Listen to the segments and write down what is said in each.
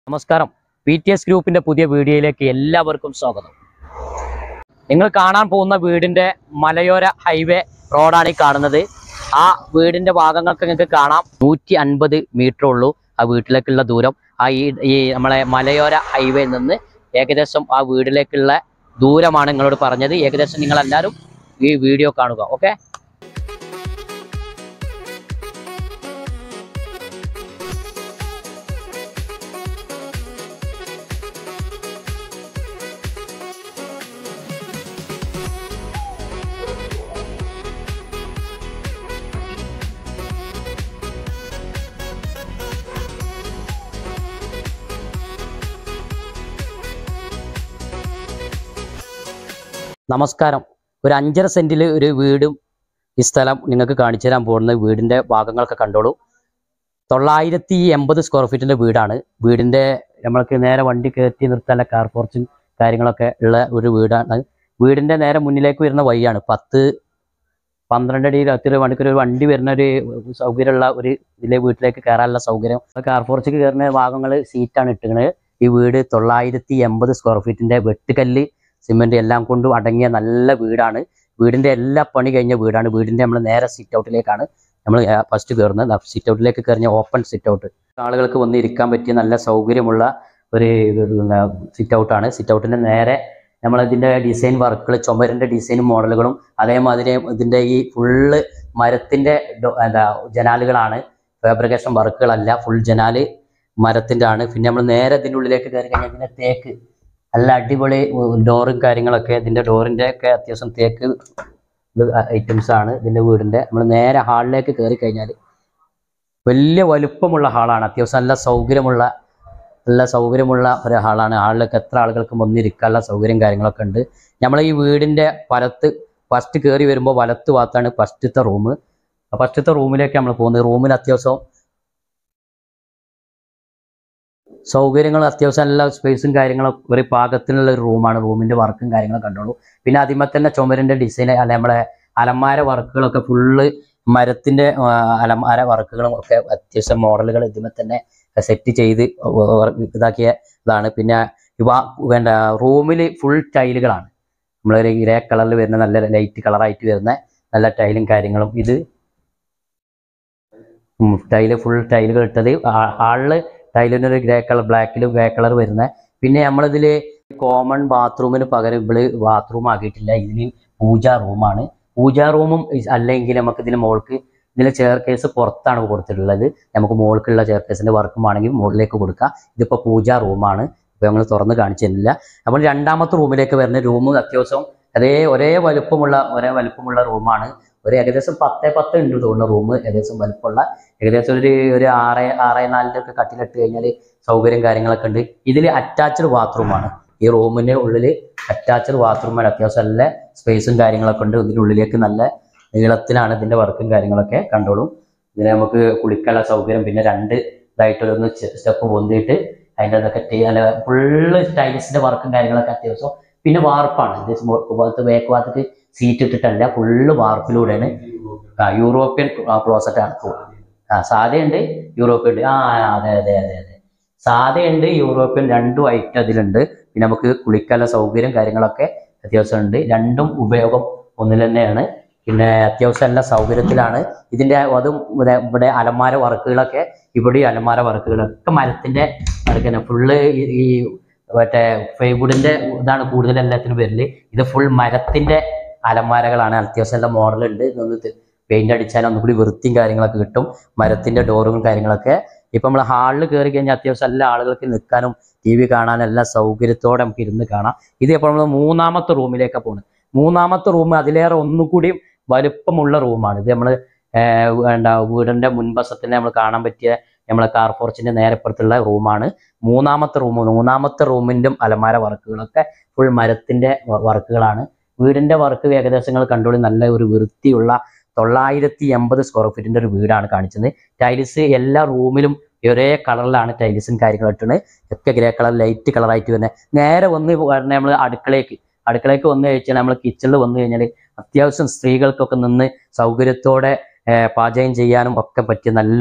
നമസ്കാരം P T S ഗ്രൂപ്പിന്റെ പുതിയ വീഡിയോയിലേക്ക് എല്ലാവർക്കും സ്വാഗതം നിങ്ങൾ കാണാൻ പോകുന്ന വീടിന്റെ മലയോര ഹൈവേ റോഡാണ് ഈ കാണുന്നത് ആ വീടിന്റെ ഭാഗങ്ങൾക്ക് നിങ്ങൾക്ക് കാണാം നൂറ്റി അൻപത് മീറ്റർ ഉള്ളൂ ആ വീട്ടിലേക്കുള്ള ദൂരം ആ ഈ ഈ നമ്മളെ മലയോര ഹൈവേയിൽ നിന്ന് ഏകദേശം ആ വീട്ടിലേക്കുള്ള ദൂരമാണ് നിങ്ങളോട് പറഞ്ഞത് ഏകദേശം നിങ്ങൾ എല്ലാവരും ഈ വീഡിയോ കാണുക ഓക്കെ നമസ്കാരം ഒരു അഞ്ചര സെന്റിൽ ഒരു വീടും ഈ സ്ഥലം നിങ്ങൾക്ക് കാണിച്ചു തരാൻ പോകുന്ന വീടിന്റെ ഭാഗങ്ങളൊക്കെ കണ്ടോളൂ തൊള്ളായിരത്തി എൺപത് സ്ക്വയർ ഫീറ്റിന്റെ വീടാണ് വീടിന്റെ നമ്മൾക്ക് നേരെ വണ്ടി കയറ്റി നിർത്താനുള്ള കാർ പോർച്ചും കാര്യങ്ങളൊക്കെ ഉള്ള ഒരു വീടാണ് വീടിന്റെ നേരെ മുന്നിലേക്ക് വരുന്ന വഴിയാണ് പത്ത് പന്ത്രണ്ട് അടി ഇരുപത്തി മണിക്കൂർ ഒരു വണ്ടി വരുന്ന ഒരു സൗകര്യമുള്ള ഒരു ഇതിലെ വീട്ടിലേക്ക് കയറാനുള്ള സൗകര്യം കാർ പോർച്ചിക്ക് കയറുന്ന ഭാഗങ്ങൾ സീറ്റാണ് ഇട്ടുന്നത് ഈ വീട് തൊള്ളായിരത്തി എൺപത് സ്ക്വയർ ഫീറ്റിന്റെ വെട്ടുകല്ല് സിമെന്റ് എല്ലാം കൊണ്ടും അടങ്ങിയ നല്ല വീടാണ് വീടിന്റെ എല്ലാ പണി കഴിഞ്ഞ വീടാണ് വീടിന്റെ നമ്മൾ നേരെ സിറ്റ് ഔട്ടിലേക്കാണ് നമ്മൾ ഫസ്റ്റ് കയറുന്നത് സിറ്റ് ഔട്ടിലേക്ക് കയറിയ ഓപ്പൺ സിറ്റ് ഔട്ട് ആളുകൾക്ക് വന്ന് ഇരിക്കാൻ പറ്റിയ നല്ല സൗകര്യമുള്ള ഒരു സിറ്റ് ഔട്ടാണ് സിറ്റ് ഔട്ടിന്റെ നേരെ നമ്മൾ ഇതിന്റെ ഡിസൈൻ വർക്കുകൾ ചുമരിന്റെ ഡിസൈനും മോഡലുകളും അതേമാതിരി ഇതിന്റെ ഈ ഫുള്ള് മരത്തിന്റെ ഡോ- എന്താ ജനാലുകളാണ് ഫാബ്രിക്കേഷൻ വർക്കുകളല്ല ഫുൾ ജനാല് മരത്തിന്റെ ആണ് പിന്നെ നമ്മൾ നേരെ ഇതിന്റെ ഉള്ളിലേക്ക് കയറി കഴിഞ്ഞാൽ ഇതിന്റെ തേക്ക് നല്ല അടിപൊളി ഡോറും കാര്യങ്ങളൊക്കെ ഇതിന്റെ ഡോറിന്റെ ഒക്കെ അത്യാവശ്യം തേക്ക് ഐറ്റംസ് ആണ് ഇതിന്റെ വീടിന്റെ നമ്മൾ നേരെ ഹാളിലേക്ക് കയറി കഴിഞ്ഞാൽ വലിയ വലുപ്പമുള്ള ഹാളാണ് അത്യാവശ്യം നല്ല സൗകര്യമുള്ള നല്ല സൗകര്യമുള്ള ഒരു ഹാളാണ് ഹാളിലേക്ക് എത്ര ആളുകൾക്ക് വന്നിരിക്കാനുള്ള സൗകര്യം കാര്യങ്ങളൊക്കെ ഉണ്ട് നമ്മൾ ഈ വീടിന്റെ വലത്ത് ഫസ്റ്റ് കയറി വരുമ്പോൾ വലത്ത് ഭാഗത്താണ് ഫസ്റ്റത്തെ റൂം ഫസ്റ്റത്തെ റൂമിലേക്ക് നമ്മൾ പോകുന്നത് റൂമിൽ അത്യാവശ്യം സൗകര്യങ്ങൾ അത്യാവശ്യം നല്ല സ്പേസും കാര്യങ്ങളും ഒരു പാകത്തിനുള്ള ഒരു റൂമാണ് റൂമിന്റെ വർക്കും കാര്യങ്ങളും കണ്ടോളൂ പിന്നെ അതിമ തന്നെ ചുമരിന്റെ ഡിസൈൻ അല്ല നമ്മളെ അലമാര വർക്കുകളൊക്കെ ഫുള്ള് മരത്തിന്റെ ആ, അലമാര വർക്കുകളും ഒക്കെ അത്യാവശ്യം മോഡലുകൾ ഇതിമ തന്നെ സെറ്റ് ചെയ്ത് വർ- ഇതാക്കിയ ഇതാണ് പിന്നെ ഇവ വേണ്ട റൂമിൽ ഫുൾ ടൈലുകളാണ് നമ്മളൊരു ഗ്രേ കളറിൽ വരുന്ന നല്ല ലൈറ്റ് കളറായിട്ട് വരുന്ന നല്ല ടൈലും കാര്യങ്ങളും ഇത് ടൈല് ഫുൾ ടൈലുകൾ ഇട്ടത് ആ- ഹാളില് ടൈലിന് ഒരു ഗ്രേ കളർ ബ്ലാക്കിലും ഗ്രേ കളർ വരുന്ന പിന്നെ നമ്മളിതിൽ കോമൺ ബാത്റൂമിന് പകരം ഇവിടെ ബാത്റൂം ആക്കിയിട്ടില്ല ഇതിൽ പൂജാ റൂമാണ് പൂജാ റൂമും അല്ലെങ്കിൽ നമുക്ക് ഇതിന് മോൾക്ക് ഇതിലെ ചെയർ കേസ് പുറത്താണ് കൊടുത്തിട്ടുള്ളത് നമുക്ക് മോൾക്കുള്ള ചെയർ കേസിന്റെ വർക്കും ആണെങ്കിൽ മുകളിലേക്ക് കൊടുക്കാം ഇതിപ്പോൾ പൂജാ റൂമാണ് ഇപ്പോൾ ഞങ്ങൾ തുറന്ന് കാണിച്ചു തരുന്നില്ല അപ്പോൾ രണ്ടാമത്തെ റൂമിലേക്ക് വരുന്ന റൂം അത്യാവശ്യം അതേ ഒരേ വലുപ്പമുള്ള ഒരേ വലുപ്പമുള്ള റൂമാണ് ഒരു ഏകദേശം പത്തേ പത്ത് ഉണ്ട് തോന്നുന്ന റൂം ഏകദേശം വലുപ്പമുള്ള ഏകദേശം ഒരു ഒരു ആറ് ആറ് നാലിൻ്റെ ഒക്കെ കട്ടിലിട്ട് കഴിഞ്ഞാൽ സൗകര്യം കാര്യങ്ങളൊക്കെ ഉണ്ട് ഇതിൽ അറ്റാച്ച്ഡ് ബാത്റൂമാണ് ഈ റൂമിന്റെ ഉള്ളിൽ അറ്റാച്ച്ഡ് ബാത്റൂമാണ് അത്യാവശ്യം നല്ല സ്പേസും കാര്യങ്ങളൊക്കെ ഉണ്ട് ഇതിൻ്റെ ഉള്ളിലേക്ക് നല്ല നീളത്തിലാണ് ഇതിന്റെ വർക്കും കാര്യങ്ങളൊക്കെ കണ്ടോളും ഇതിന് നമുക്ക് കുളിക്കാനുള്ള സൗകര്യം പിന്നെ രണ്ട് ഇതായിട്ടൊന്ന് സ്റ്റെപ്പ് പൊന്തിയിട്ട് അതിൻ്റെ അതൊക്കെ നല്ല ഫുള്ള് ടൈൽസിന്റെ വർക്കും കാര്യങ്ങളൊക്കെ അത്യാവശ്യം പിന്നെ വാർപ്പാണ് ഇത് ഭാഗത്ത് ബാക്ക് ഭാഗത്തേക്ക് സീറ്റ് ഇട്ടിട്ടല്ല ഫുള്ള് വാർപ്പിലൂടെയാണ് ആ, യൂറോപ്യൻ ക്ലോസറ്റ് ആണ് ആ സാധയുണ്ട് യൂറോപ്യൻ ഉണ്ട് ആ അതെ അതെ അതെ അതെ സാധയുണ്ട് യൂറോപ്യൻ രണ്ടും ഐറ്റം അതിലുണ്ട് പിന്നെ നമുക്ക് കുളിക്കാനുള്ള സൗകര്യം കാര്യങ്ങളൊക്കെ അത്യാവശ്യം ഉണ്ട് രണ്ടും ഉപയോഗം ഒന്നിൽ തന്നെയാണ് പിന്നെ അത്യാവശ്യം നല്ല സൗകര്യത്തിലാണ് ഇതിന്റെ അതും ഇവിടെ ഇവിടെ അലമാര വർക്കുകളൊക്കെ ഇവിടെ അലമാര വർക്കുകളൊക്കെ മരത്തിന്റെ അടുക്കന്നെ ഫുള്ള് ഈ മറ്റേ ഫൈവുഡിന്റെ ഇതാണ് കൂടുതൽ എല്ലാത്തിനും വരല് ഇത് ഫുൾ മരത്തിന്റെ അലമാരകളാണ് അത്യാവശ്യം നല്ല മോഡൽ ഉണ്ട് ഇതൊന്ന് പെയിന്റ് അടിച്ചാൽ ഒന്നുകൂടി വൃത്തിയും കാര്യങ്ങളൊക്കെ കിട്ടും മരത്തിന്റെ ഡോറുകളും കാര്യങ്ങളൊക്കെ ഇപ്പൊ നമ്മൾ ഹാളിൽ കയറി കഴിഞ്ഞാൽ അത്യാവശ്യം എല്ലാ ആളുകൾക്ക് നിൽക്കാനും ടി വി കാണാനും എല്ലാ സൗകര്യത്തോടെ നമുക്ക് ഇരുന്ന് കാണാം ഇത് ഇപ്പോൾ നമ്മൾ മൂന്നാമത്തെ റൂമിലേക്കാണ് പോകുന്നത് മൂന്നാമത്തെ റൂം അതിലേറെ ഒന്നുകൂടിയും വലുപ്പമുള്ള റൂമാണ് ഇത് നമ്മൾ വേണ്ട വീടിന്റെ മുൻവശത്തിന് നമ്മൾ കാണാൻ പറ്റിയ നമ്മളെ കാർ ഫോർച്ചിന്റെ നേരെപ്പുറത്തുള്ള റൂമാണ് മൂന്നാമത്തെ റൂം മൂന്നാമത്തെ റൂമിന്റെ അലമാര വർക്കുകളൊക്കെ ഫുൾ മരത്തിന്റെ വ- വർക്കുകളാണ് വീടിന്റെ വർക്ക് ഏകദേശങ്ങൾ കണ്ടോളി നല്ല ഒരു വൃത്തിയുള്ള തൊള്ളായിരത്തി എൺപത് സ്ക്വയർ ഫീറ്റിന്റെ ഒരു വീടാണ് കാണിച്ചത് ടൈൽസ് എല്ലാ റൂമിലും ഒരേ കളറിലാണ് ടൈൽസും കാര്യങ്ങളും ഇട്ടത് ഒക്കെ ഗ്രേ കളർ ലൈറ്റ് കളറായിട്ട് വരുന്നത് നേരെ വന്ന് പറഞ്ഞ നമ്മൾ അടുക്കളയ്ക്ക് അടുക്കളയ്ക്ക് വന്നു കഴിച്ചാൽ നമ്മൾ കിച്ചണിൽ വന്നു കഴിഞ്ഞാൽ അത്യാവശ്യം സ്ത്രീകൾക്കൊക്കെ നിന്ന് സൗകര്യത്തോടെ ഏർ പാചകം ചെയ്യാനും ഒക്കെ പറ്റിയ നല്ലൊരു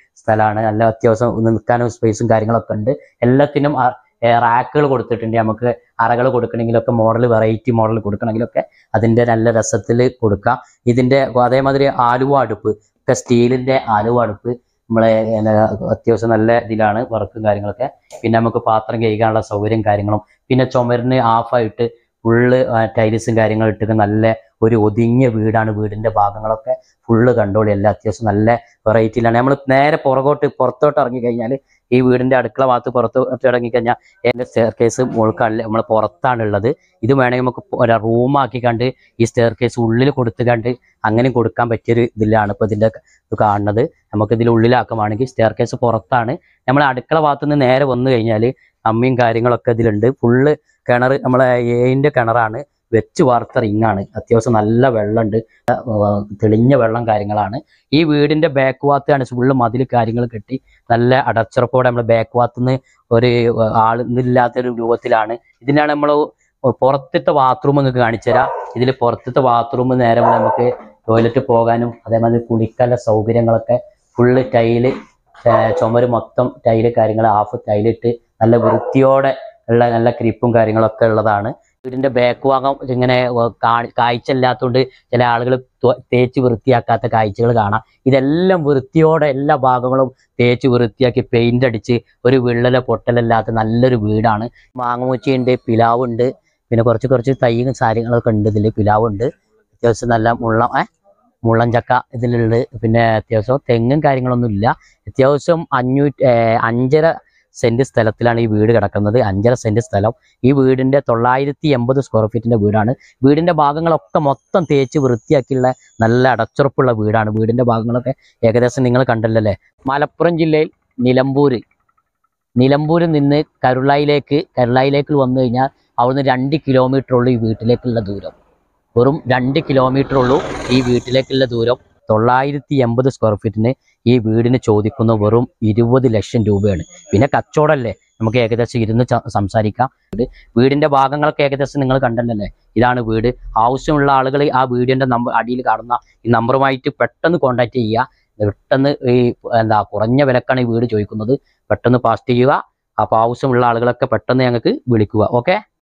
സ്ഥലമാണ് നല്ല അത്യാവശ്യം ഒന്ന് നിൽക്കാനും സ്പേസും കാര്യങ്ങളൊക്കെ ഉണ്ട് എല്ലാത്തിനും റാക്കുകൾ കൊടുത്തിട്ടുണ്ട് നമുക്ക് അറകൾ കൊടുക്കണമെങ്കിലൊക്കെ മോഡൽ വെറൈറ്റി മോഡൽ കൊടുക്കണമെങ്കിലൊക്കെ അതിൻ്റെ നല്ല രസത്തിൽ കൊടുക്കാം ഇതിൻ്റെ അതേമാതിരി ആലുവ അടുപ്പ് ഒക്കെ സ്റ്റീലിൻ്റെ ആലുവ അടുപ്പ് നമ്മളെ എന്നാ, അത്യാവശ്യം നല്ല ഇതിലാണ് വർക്കും കാര്യങ്ങളൊക്കെ പിന്നെ നമുക്ക് പാത്രം കഴുകാനുള്ള സൗകര്യം കാര്യങ്ങളും പിന്നെ ചുമരിന് ആഫായിട്ട് ഫുള്ള് ടൈൽസും കാര്യങ്ങളും ഇട്ടിട്ട് നല്ല ഒരു ഒതുങ്ങിയ വീടാണ് വീടിന്റെ ഭാഗങ്ങളൊക്കെ ഫുള്ള് കണ്ടോളി എല്ലാം അത്യാവശ്യം നല്ല വെറൈറ്റിയിലാണ് നമ്മൾ നേരെ പുറകോട്ട് പുറത്തോട്ട് ഇറങ്ങി കഴിഞ്ഞാൽ ഈ വീടിന്റെ അടുക്കള ഭാഗത്ത് പുറത്തോട്ട് ഇറങ്ങി കഴിഞ്ഞാൽ എൻ്റെ സ്റ്റെയർ കേസ് മുകൾക്കല്ല നമ്മൾ പുറത്താണ് ഉള്ളത് ഇത് വേണമെങ്കിൽ നമുക്ക് ഒരു റൂമാക്കി കണ്ട് ഈ സ്റ്റെയർ കേസ് ഉള്ളിൽ കൊടുത്ത് കണ്ട് അങ്ങനെ കൊടുക്കാൻ പറ്റിയൊരു ഇതിലാണ് ഇപ്പോൾ ഇതിൻ്റെ ഇത് കാണുന്നത് നമുക്ക് ഇതിൽ ഉള്ളിലാക്കുവാണെങ്കിൽ സ്റ്റെയർ കേസ് പുറത്താണ് നമ്മൾ അടുക്കള ഭാഗത്ത് നിന്ന് നേരെ വന്നു കഴിഞ്ഞാൽ അമ്മിയും കാര്യങ്ങളൊക്കെ ഇതിലുണ്ട് ഫുള്ള് കിണർ നമ്മളെ ഏഴിൻ്റെ കിണറാണ് വെച്ച് വാർത്ത റിങ്ങാണ് അത്യാവശ്യം നല്ല വെള്ളമുണ്ട് ഏർ തെളിഞ്ഞ വെള്ളം കാര്യങ്ങളാണ് ഈ വീടിന്റെ ബാക്ക് ഭാഗത്താണ് ഫുള്ള് മതിൽ കാര്യങ്ങൾ കെട്ടി നല്ല അടച്ചുറപ്പോടെ നമ്മൾ ബാക്ക് ഭാഗത്ത് നിന്ന് ഒരു ആളില്ലാത്തൊരു രൂപത്തിലാണ് ഇതിനാണ് നമ്മൾ പുറത്തത്തെ ബാത്റൂം നിങ്ങൾക്ക് കാണിച്ചു തരാം ഇതിൽ പുറത്തത്തെ ബാത്റൂം നേരെ പോലെ നമുക്ക് ടോയ്ലറ്റ് പോകാനും അതേമാതിരി കുളിക്കാനുള്ള സൗകര്യങ്ങളൊക്കെ ഫുള്ള് ടൈല് ചുമര് മൊത്തം ടൈല് കാര്യങ്ങൾ ഹാഫ് ടൈലിട്ട് നല്ല വൃത്തിയോടെ ഉള്ള നല്ല ക്രിപ്പും കാര്യങ്ങളൊക്കെ ഉള്ളതാണ് വീടിന്റെ ബാക്ക് ഭാഗം ഇങ്ങനെ വ- കാ- കാഴ്ച ഇല്ലാത്തതുകൊണ്ട് ചില ആളുകൾ തേച്ച് വൃത്തിയാക്കാത്ത കാഴ്ചകൾ കാണാം ഇതെല്ലാം വൃത്തിയോടെ എല്ലാ ഭാഗങ്ങളും തേച്ച് വൃത്തിയാക്കി പെയിന്റ് അടിച്ച് ഒരു വിള്ളല പൊട്ടലില്ലാത്ത നല്ലൊരു വീടാണ് മാങ്ങമുച്ചിയുണ്ട് പിലാവുണ്ട് പിന്നെ കുറച്ച് കുറച്ച് തൈയും കാര്യങ്ങളൊക്കെ ഉണ്ട് ഇതിൽ പിലാവുണ്ട് അത്യാവശ്യം നല്ല മുള്ള ഏ മുള്ളൻ ചക്ക ഇതിലുണ്ട് പിന്നെ അത്യാവശ്യം തെങ്ങും കാര്യങ്ങളൊന്നും ഇല്ല അത്യാവശ്യം അഞ്ഞൂറ്റി ഏ, അഞ്ചര സെന്റ് സ്ഥലത്തിലാണ് ഈ വീട് കിടക്കുന്നത് അഞ്ചര സെന്റ് സ്ഥലം ഈ വീടിന്റെ തൊള്ളായിരത്തി എൺപത് സ്ക്വയർ ഫീറ്റിന്റെ വീടാണ് വീടിന്റെ ഭാഗങ്ങളൊക്കെ മൊത്തം തേച്ച് വൃത്തിയാക്കിയുള്ള നല്ല അടച്ചുറപ്പുള്ള വീടാണ് വീടിന്റെ ഭാഗങ്ങളൊക്കെ ഏകദേശം നിങ്ങൾ കണ്ടല്ലേ മലപ്പുറം ജില്ലയിൽ നിലമ്പൂര് നിലമ്പൂരിൽ നിന്ന് കരുളായിലേക്ക് കരുളായിലേക്ക് വന്നു കഴിഞ്ഞാൽ അവിടുന്ന് രണ്ട് കിലോമീറ്റർ ഉള്ളൂ ഈ വീട്ടിലേക്കുള്ള ദൂരം വെറും രണ്ട് കിലോമീറ്റർ ഉള്ളൂ ഈ വീട്ടിലേക്കുള്ള ദൂരം തൊള്ളായിരത്തി എൺപത് സ്ക്വയർ ഫീറ്റിന് ഈ വീടിന് ചോദിക്കുന്ന വെറും ഇരുപത് ലക്ഷം രൂപയാണ് പിന്നെ കച്ചവടമല്ലേ നമുക്ക് ഏകദേശം ഇരുന്ന് ച- സംസാരിക്കാം വീട് വീടിന്റെ ഭാഗങ്ങളൊക്കെ ഏകദേശം നിങ്ങൾ കണ്ടല്ലേ ഇതാണ് വീട് ആവശ്യമുള്ള ആളുകൾ ആ വീടിന്റെ നമ്പർ അടിയിൽ കാണുന്ന ഈ നമ്പറുമായിട്ട് പെട്ടെന്ന് കോൺടാക്ട് ചെയ്യുക പെട്ടെന്ന് ഈ എന്താ കുറഞ്ഞ വിലക്കാണ് ഈ വീട് ചോദിക്കുന്നത് പെട്ടെന്ന് പാസ് ചെയ്യുക അപ്പോൾ ആവശ്യമുള്ള ആളുകളൊക്കെ പെട്ടെന്ന് ഞങ്ങൾക്ക് വിളിക്കുക ഓക്കെ